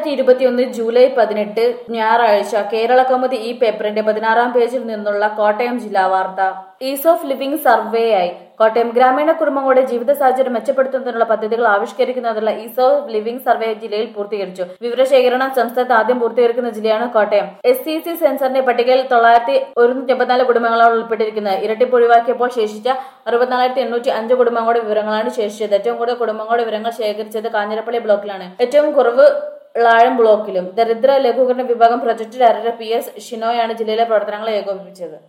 രണ്ടായിരത്തി ഇരുപത്തിയൊന്ന് ജൂലൈ പതിനെട്ട് ഞായറാഴ്ച കേരള കൗമുദി ഈ പേപ്പറിന്റെ പതിനാറാം പേജിൽ നിന്നുള്ള കോട്ടയം ജില്ലാ വാർത്ത ഈസ് ഓഫ് ലിവിംഗ് സർവേയായി കോട്ടയം ഗ്രാമീണ കുടുംബങ്ങളുടെ ജീവിത സാഹചര്യം മെച്ചപ്പെടുത്തുന്നതിനുള്ള പദ്ധതികൾ ആവിഷ്കരിക്കുന്നതിനുള്ള ഈസ് ഓഫ് ലിവിംഗ് സർവേ ജില്ലയിൽ പൂർത്തീകരിച്ചു വിവരശേഖരണം സംസ്ഥാനത്ത് ആദ്യം പൂർത്തീകരിക്കുന്ന ജില്ലയാണ് കോട്ടയം എസ് സി സി സെൻസറിന്റെ പട്ടികയിൽ തൊള്ളായിരത്തി ഒരുന്നൂറ്റി എൺപത്തിനാല് കുടുംബങ്ങളാണ് ഉൾപ്പെട്ടിരിക്കുന്നത് ഇരട്ടിപ്പ് ഒഴിവാക്കിയപ്പോൾ ശേഷിച്ച അറുപത്തിനാലായിരത്തി എണ്ണൂറ്റി അഞ്ച് കുടുംബങ്ങളുടെ വിവരങ്ങളാണ് ശേഷിച്ചത് ഏറ്റവും കൂടുതൽ കുടുംബങ്ങളുടെ വിവരങ്ങൾ ശേഖരിച്ചത് കാഞ്ഞിരപ്പള്ളി ബ്ലോക്കിലാണ് ഏറ്റവും കുറവ് ളാഴം ബ്ലോക്കിലും ദരിദ്ര ലഘൂകരണ വിഭാഗം പ്രൊജക്ട് ഡയറക്ടർ പി എസ് ഷിനോയാണ് ജില്ലയിലെ പ്രവർത്തനങ്ങൾ ഏകോപിപ്പിച്ചത്